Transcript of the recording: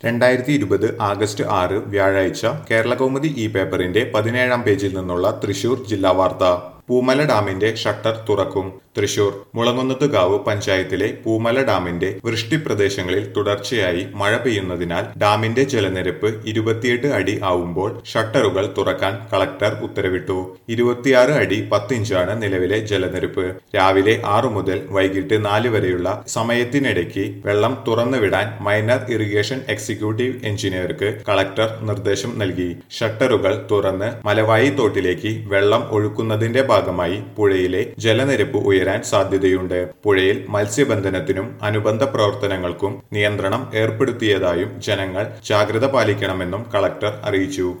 രണ്ടായിരത്തി ഇരുപത് ആഗസ്റ്റ് ആറ് വ്യാഴാഴ്ച കേരളകൗമുദി ഈ പേപ്പറിന്റെ പതിനേഴാം പേജിൽ നിന്നുള്ള തൃശൂർ ജില്ലാ വാർത്ത പൂമല ഡാമിന്റെ ഷട്ടർ തുറക്കും തൃശൂർ മുളങ്ങുന്നത്തുകാവ് പഞ്ചായത്തിലെ പൂമല ഡാമിന്റെ വൃഷ്ടി പ്രദേശങ്ങളിൽ തുടർച്ചയായി മഴ പെയ്യുന്നതിനാൽ ഡാമിന്റെ ജലനിരപ്പ് ഇരുപത്തിയെട്ട് അടി ആവുമ്പോൾ ഷട്ടറുകൾ തുറക്കാൻ കളക്ടർ ഉത്തരവിട്ടു ഇരുപത്തിയാറ് അടി പത്തിഞ്ചാണ് നിലവിലെ ജലനിരപ്പ് രാവിലെ ആറു മുതൽ വൈകിട്ട് നാല് വരെയുള്ള സമയത്തിനിടയ്ക്ക് വെള്ളം തുറന്നുവിടാൻ മൈനർ ഇറിഗേഷൻ എക്സിക്യൂട്ടീവ് എഞ്ചിനീയർക്ക് കളക്ടർ നിർദ്ദേശം നൽകി ഷട്ടറുകൾ തുറന്ന് മലവായി തോട്ടിലേക്ക് വെള്ളം ഒഴുക്കുന്നതിന്റെ ഭാഗമായി പുഴയിലെ ജലനിരപ്പ് ഉയരാൻ സാധ്യതയുണ്ട് പുഴയിൽ മത്സ്യബന്ധനത്തിനും അനുബന്ധ പ്രവർത്തനങ്ങൾക്കും നിയന്ത്രണം ഏർപ്പെടുത്തിയതായും ജനങ്ങൾ ജാഗ്രത പാലിക്കണമെന്നും കളക്ടർ അറിയിച്ചു